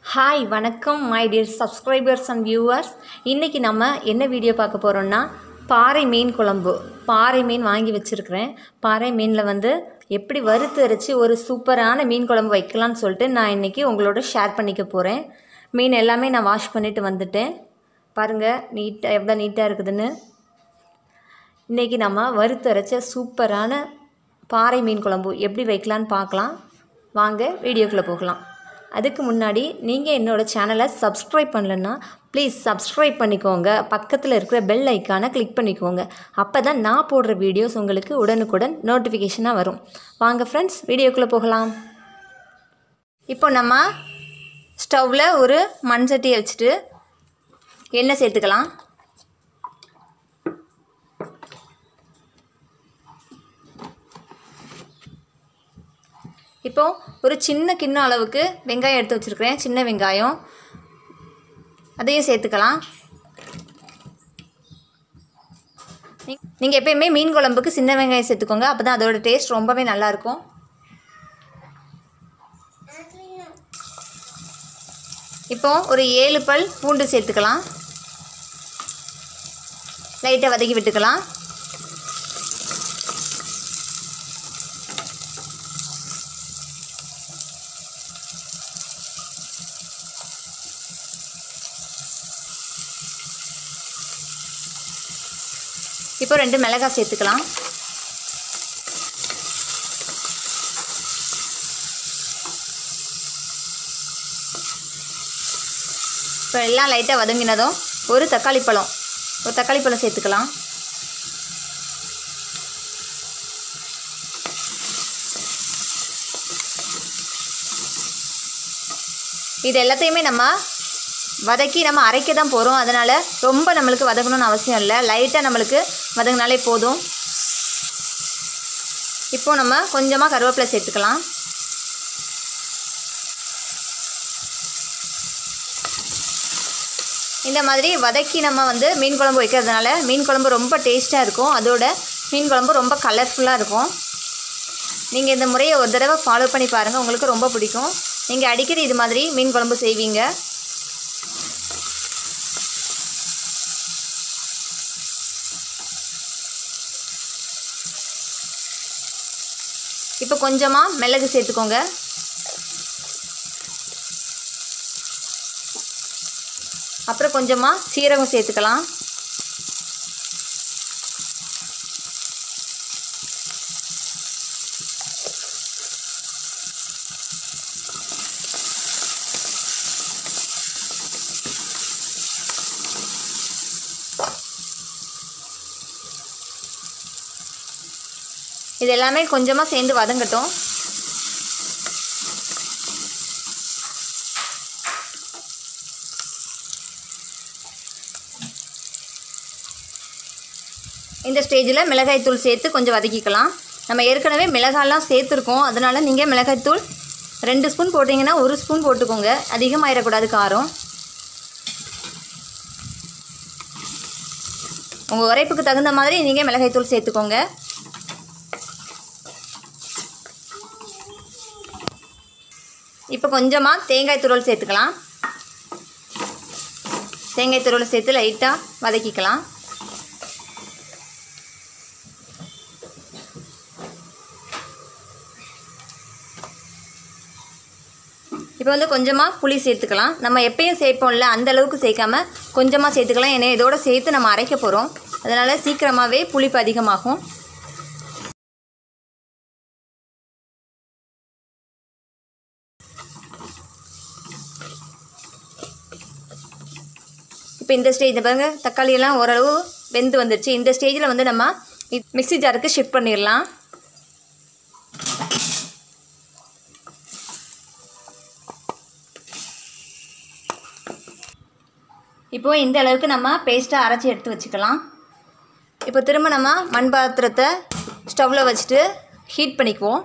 hi வணக்கம் my dear subscribers and viewers இன்றைக்கி நம்ம என்ன வீடியோ பார்க்க போகிறோம்னா பாறை மீன் குழம்பு பாறை மீன் வாங்கி வச்சுருக்கிறேன் பாறை மீனில் வந்து எப்படி வறுத்து அரைச்சி ஒரு சூப்பரான மீன் குழம்பு வைக்கலாம்னு சொல்லிட்டு நான் இன்றைக்கி உங்களோட ஷேர் பண்ணிக்க போகிறேன் மீன் எல்லாமே நான் வாஷ் பண்ணிவிட்டு வந்துட்டேன் பாருங்கள் நீட்டாக எவ்வளோ நீட்டாக இருக்குதுன்னு இன்றைக்கி நம்ம வறுத்து அரைச்ச சூப்பரான பாறை மீன் குழம்பு எப்படி வைக்கலான்னு பார்க்கலாம் வாங்க வீடியோக்குள்ளே போகலாம் அதுக்கு முன்னாடி நீங்கள் என்னோடய சேனலை சப்ஸ்கிரைப் பண்ணலன்னா ப்ளீஸ் சப்ஸ்கிரைப் பண்ணிக்கோங்க பக்கத்தில் இருக்கிற பெல் ஐக்கானை கிளிக் பண்ணிக்கோங்க அப்போ தான் நான் போடுற வீடியோஸ் உங்களுக்கு உடனுக்குடன் நோட்டிஃபிகேஷனாக வரும் வாங்க ஃப்ரெண்ட்ஸ் வீடியோக்குள்ளே போகலாம் இப்போ நம்ம ஸ்டவ்வில் ஒரு மண் சட்டியை வச்சுட்டு எண்ணெய் சேர்த்துக்கலாம் இப்போ ஒரு சின்ன கிண்ணம் அளவுக்கு வெங்காயம் எடுத்து வச்சுருக்கிறேன் சின்ன வெங்காயம் அதையும் சேர்த்துக்கலாம் நீங்கள் எப்பயுமே மீன் குழம்புக்கு சின்ன வெங்காயம் சேர்த்துக்கோங்க அப்போ தான் அதோட டேஸ்ட் ரொம்பவே நல்லாயிருக்கும் இப்போ ஒரு ஏழு பல் பூண்டு சேர்த்துக்கலாம் லைட்டாக வதக்கி விட்டுக்கலாம் இப்போ ரெண்டு மிளகாய் சேர்த்துக்கலாம் இப்போ எல்லாம் லைட்டாக வதங்கினதும் ஒரு தக்காளி பழம் ஒரு தக்காளி பழம் சேர்த்துக்கலாம் இது எல்லாத்தையுமே நம்ம வதக்கி நம்ம அரைக்க தான் போகிறோம் அதனால் ரொம்ப நம்மளுக்கு வதக்கணும்னு அவசியம் இல்லை லைட்டாக நம்மளுக்கு வதங்கினாலே போதும் இப்போது நம்ம கொஞ்சமாக கருவேப்பிலை சேர்த்துக்கலாம் இந்த மாதிரி வதக்கி நம்ம வந்து மீன் குழம்பு வைக்கிறதுனால மீன் குழம்பு ரொம்ப டேஸ்ட்டாக இருக்கும் அதோட மீன் குழம்பு ரொம்ப கலர்ஃபுல்லாக இருக்கும் நீங்கள் இந்த முறையை ஒரு தடவை ஃபாலோ பண்ணி பாருங்கள் உங்களுக்கு ரொம்ப பிடிக்கும் நீங்கள் அடிக்கடி இது மாதிரி மீன் குழம்பு செய்வீங்க இப்போ கொஞ்சமாக மிளகு சேர்த்துக்கோங்க அப்புறம் கொஞ்சமாக சீரகம் சேர்த்துக்கலாம் இது எல்லாமே கொஞ்சமாக சேர்ந்து வதங்கட்டும் இந்த ஸ்டேஜில் மிளகாய்த்தூள் சேர்த்து கொஞ்சம் வதக்கிக்கலாம் நம்ம ஏற்கனவே மிளகாயெல்லாம் சேர்த்துருக்கோம் அதனால் நீங்கள் மிளகாய்த்தூள் ரெண்டு ஸ்பூன் போட்டிங்கன்னா ஒரு ஸ்பூன் போட்டுக்கோங்க அதிகமாகிடக்கூடாது காரம் உங்கள் உரைப்புக்கு தகுந்த மாதிரி நீங்கள் மிளகாய்த்தூள் சேர்த்துக்கோங்க இப்போ கொஞ்சமாக தேங்காய் துருவல் சேர்த்துக்கலாம் தேங்காய் துருவல் சேர்த்து லைட்டாக வதக்கிக்கலாம் இப்போ வந்து கொஞ்சமாக புளி சேர்த்துக்கலாம் நம்ம எப்பயும் சேர்ப்போம்ல அந்த அளவுக்கு சேர்க்காம கொஞ்சமாக சேர்த்துக்கலாம் ஏன்னா இதோட சேர்த்து நம்ம அரைக்க போகிறோம் அதனால் சீக்கிரமாகவே புளிப்பு அதிகமாகும் இப்போ இந்த ஸ்டேஜ் பாருங்கள் தக்காளி எல்லாம் ஓரளவு வெந்து வந்துடுச்சு இந்த ஸ்டேஜில் வந்து நம்ம மிக்ஸி ஜாருக்கு ஷிஃப்ட் பண்ணிடலாம் இப்போது இந்த அளவுக்கு நம்ம பேஸ்ட்டாக அரைச்சி எடுத்து வச்சுக்கலாம் இப்போ திரும்ப நம்ம மண் பாத்திரத்தை ஸ்டவ்வில் வச்சுட்டு ஹீட் பண்ணிக்குவோம்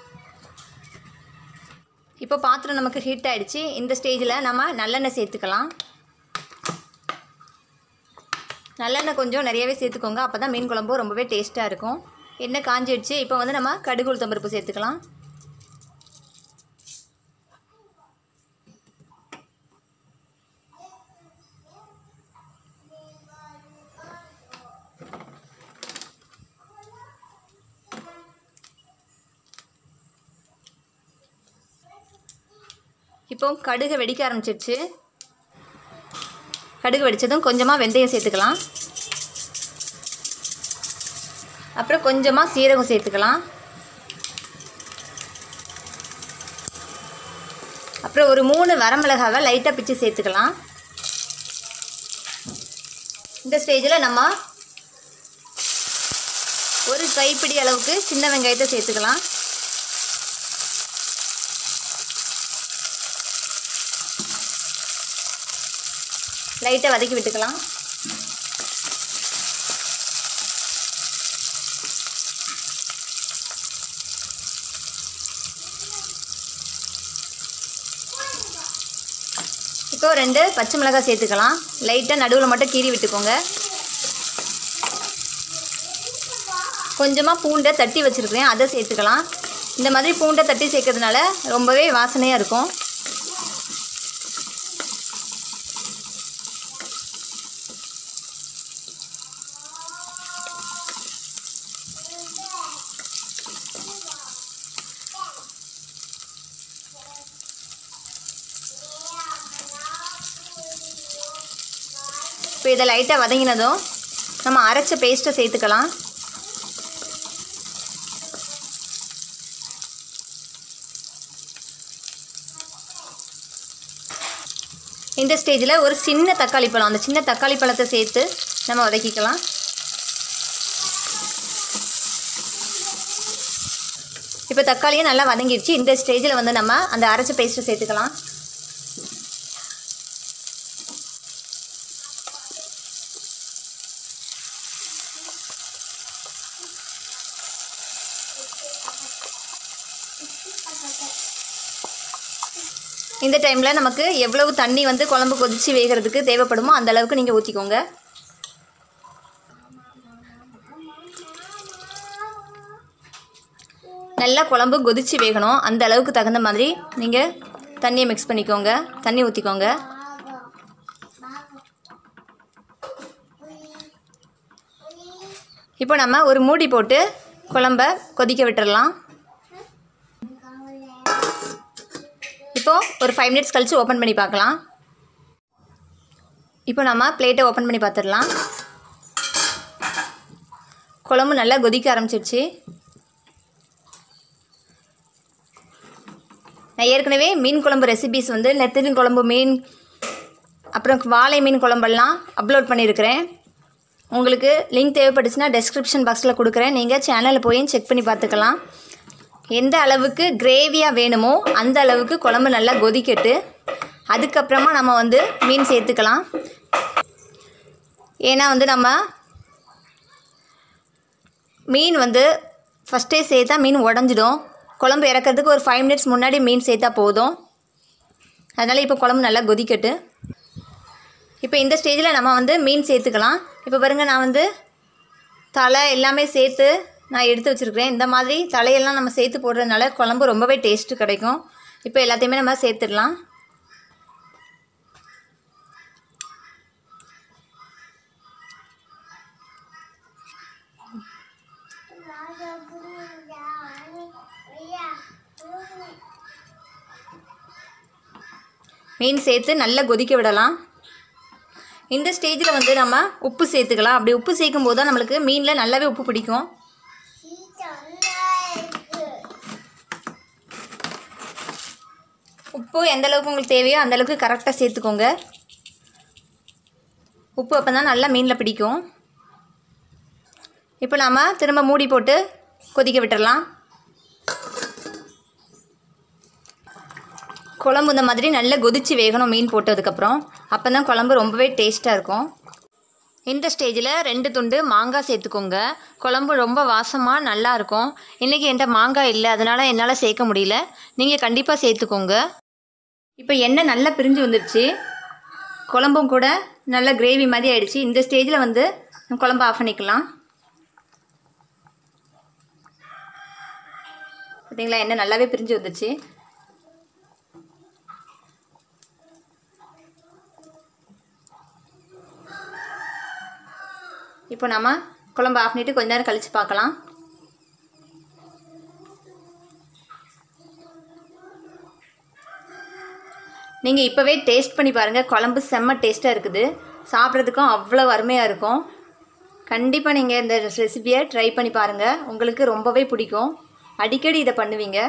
இப்போ பாத்திரம் நமக்கு ஹீட் ஆகிடுச்சு இந்த ஸ்டேஜில் நம்ம நல்லெண்ணெய் சேர்த்துக்கலாம் நல்லெண்ணெய் கொஞ்சம் நிறையவே சேர்த்துக்கோங்க அப்போ தான் மீன் குழம்பு ரொம்பவே டேஸ்ட்டாக இருக்கும் எண்ணெய் காஞ்சிடுச்சு இப்போ வந்து நம்ம கடுகு உளுத்தம்பருப்பு சேர்த்துக்கலாம் இப்போ கடுகு வெடிக்க ஆரம்பிச்சிருச்சு கடுகு வெடித்ததும் கொஞ்சமாக வெந்தயம் சேர்த்துக்கலாம் அப்புறம் கொஞ்சமாக சீரகம் சேர்த்துக்கலாம் அப்புறம் ஒரு மூணு வரமிளகாவை லைட்டாக பிச்சு சேர்த்துக்கலாம் இந்த ஸ்டேஜில் நம்ம ஒரு கைப்பிடி அளவுக்கு சின்ன வெங்காயத்தை சேர்த்துக்கலாம் லைட்டாக வதக்கி விட்டுக்கலாம் இப்போ ரெண்டு பச்சை மிளகாய் சேர்த்துக்கலாம் லைட்டாக நடுவில் மட்டும் கீறி விட்டுக்கோங்க கொஞ்சமாக பூண்டை தட்டி வச்சுருக்கிறேன் அதை சேர்த்துக்கலாம் இந்த மாதிரி பூண்டை தட்டி சேர்க்கறதுனால ரொம்பவே வாசனையாக இருக்கும் இப்போ இதை லைட்டாக வதங்கினதும் நம்ம அரைச்ச பேஸ்ட்டை சேர்த்துக்கலாம் இந்த ஸ்டேஜில் ஒரு சின்ன தக்காளி பழம் அந்த சின்ன தக்காளி பழத்தை சேர்த்து நம்ம வதக்கிக்கலாம் இப்போ தக்காளியும் நல்லா வதங்கிடுச்சு இந்த ஸ்டேஜில் வந்து நம்ம அந்த அரைச்ச பேஸ்ட்டை சேர்த்துக்கலாம் இந்த டைமில் நமக்கு எவ்வளவு தண்ணி வந்து குழம்பு கொதித்து வேகிறதுக்கு தேவைப்படுமோ அந்த அளவுக்கு நீங்கள் ஊற்றிக்கோங்க நல்லா குழம்பு கொதித்து வேகணும் அந்த அளவுக்கு தகுந்த மாதிரி நீங்கள் தண்ணியை மிக்ஸ் பண்ணிக்கோங்க தண்ணி ஊற்றிக்கோங்க இப்போ நம்ம ஒரு மூடி போட்டு குழம்ப கொதிக்க விட்டுறலாம் இப்போ ஒரு ஃபைவ் மினிட்ஸ் கழித்து ஓப்பன் பண்ணி பார்க்கலாம் இப்போ நம்ம பிளேட்டை ஓப்பன் பண்ணி பார்த்துடலாம் குழம்பு நல்லா கொதிக்க ஆரம்பிச்சிருச்சு நான் ஏற்கனவே மீன் குழம்பு ரெசிபீஸ் வந்து நெத்திலி குழம்பு மீன் அப்புறம் வாழை மீன் குழம்பெல்லாம் அப்லோட் பண்ணியிருக்கிறேன் உங்களுக்கு லிங்க் தேவைப்பட்டுச்சுன்னா டெஸ்கிரிப்ஷன் பாக்ஸில் கொடுக்குறேன் நீங்கள் சேனலில் போய் செக் பண்ணி பார்த்துக்கலாம் எந்த அளவுக்கு கிரேவியாக வேணுமோ அந்த அளவுக்கு குழம்பு நல்லா கொதிக்கட்டு அதுக்கப்புறமா நம்ம வந்து மீன் சேர்த்துக்கலாம் ஏன்னா வந்து நம்ம மீன் வந்து ஃபஸ்ட்டே சேர்த்தா மீன் உடஞ்சிடும் குழம்பு இறக்கிறதுக்கு ஒரு ஃபைவ் மினிட்ஸ் முன்னாடி மீன் சேர்த்தா போதும் அதனால் இப்போ குழம்பு நல்லா கொதிக்கட்டு இப்போ இந்த ஸ்டேஜில் நம்ம வந்து மீன் சேர்த்துக்கலாம் இப்போ பாருங்கள் நான் வந்து தலை எல்லாமே சேர்த்து நான் எடுத்து வச்சுருக்கிறேன் இந்த மாதிரி தலையெல்லாம் நம்ம சேர்த்து போடுறதுனால குழம்பு ரொம்பவே டேஸ்ட்டு கிடைக்கும் இப்போ எல்லாத்தையுமே நம்ம சேர்த்துடலாம் மீன் சேர்த்து நல்லா கொதிக்க விடலாம் இந்த ஸ்டேஜில் வந்து நம்ம உப்பு சேர்த்துக்கலாம் அப்படி உப்பு சேர்க்கும் போது தான் நம்மளுக்கு மீனில் நல்லாவே உப்பு பிடிக்கும் உப்பு எந்த அளவுக்கு உங்களுக்கு தேவையோ அந்த அளவுக்கு கரெக்டாக சேர்த்துக்கோங்க உப்பு அப்போ தான் நல்லா மீனில் பிடிக்கும் இப்போ நாம் திரும்ப மூடி போட்டு கொதிக்க விட்டுறலாம் குழம்பு இந்த மாதிரி நல்லா கொதித்து வேகணும் மீன் போட்டதுக்கப்புறம் அப்போ தான் குழம்பு ரொம்பவே டேஸ்ட்டாக இருக்கும் இந்த ஸ்டேஜில் ரெண்டு துண்டு மாங்காய் சேர்த்துக்கோங்க குழம்பு ரொம்ப வாசமாக நல்லா இருக்கும் இன்றைக்கி என்கிட்ட மாங்காய் இல்லை அதனால் என்னால் சேர்க்க முடியல நீங்கள் கண்டிப்பாக சேர்த்துக்கோங்க இப்போ எண்ணெய் நல்லா பிரிஞ்சு வந்துடுச்சு குழம்பும் கூட நல்ல கிரேவி மாதிரி ஆயிடுச்சு இந்த ஸ்டேஜில் வந்து குழம்பு ஆஃப் பண்ணிக்கலாம் பார்த்தீங்களா எண்ணெய் நல்லாவே பிரிஞ்சு வந்துடுச்சு இப்போ நம்ம குழம்பு ஆஃப் பண்ணிட்டு கொஞ்ச நேரம் கழித்து பார்க்கலாம் நீங்கள் இப்போவே டேஸ்ட் பண்ணி பாருங்கள் குழம்பு செம்ம டேஸ்ட்டாக இருக்குது சாப்பிட்றதுக்கும் அவ்வளோ அருமையாக இருக்கும் கண்டிப்பாக நீங்கள் இந்த ரெசிபியை ட்ரை பண்ணி பாருங்கள் உங்களுக்கு ரொம்பவே பிடிக்கும் அடிக்கடி இதை பண்ணுவீங்க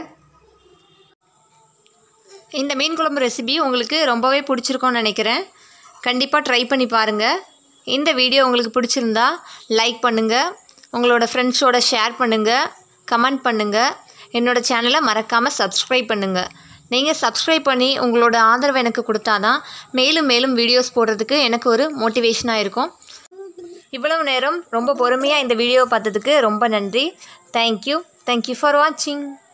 இந்த மீன் குழம்பு ரெசிபி உங்களுக்கு ரொம்பவே பிடிச்சிருக்கும்னு நினைக்கிறேன் கண்டிப்பாக ட்ரை பண்ணி பாருங்கள் இந்த வீடியோ உங்களுக்கு பிடிச்சிருந்தா லைக் பண்ணுங்கள் உங்களோட ஃப்ரெண்ட்ஸோட ஷேர் பண்ணுங்கள் கமெண்ட் பண்ணுங்கள் என்னோட சேனலை மறக்காமல் சப்ஸ்கிரைப் பண்ணுங்கள் நீங்கள் சப்ஸ்கிரைப் பண்ணி உங்களோட ஆதரவு எனக்கு கொடுத்தாதான் மேலும் மேலும் வீடியோஸ் போடுறதுக்கு எனக்கு ஒரு மோட்டிவேஷனாக இருக்கும் இவ்வளவு நேரம் ரொம்ப பொறுமையாக இந்த வீடியோவை பார்த்ததுக்கு ரொம்ப நன்றி தேங்க்யூ தேங்க்யூ ஃபார் வாட்சிங்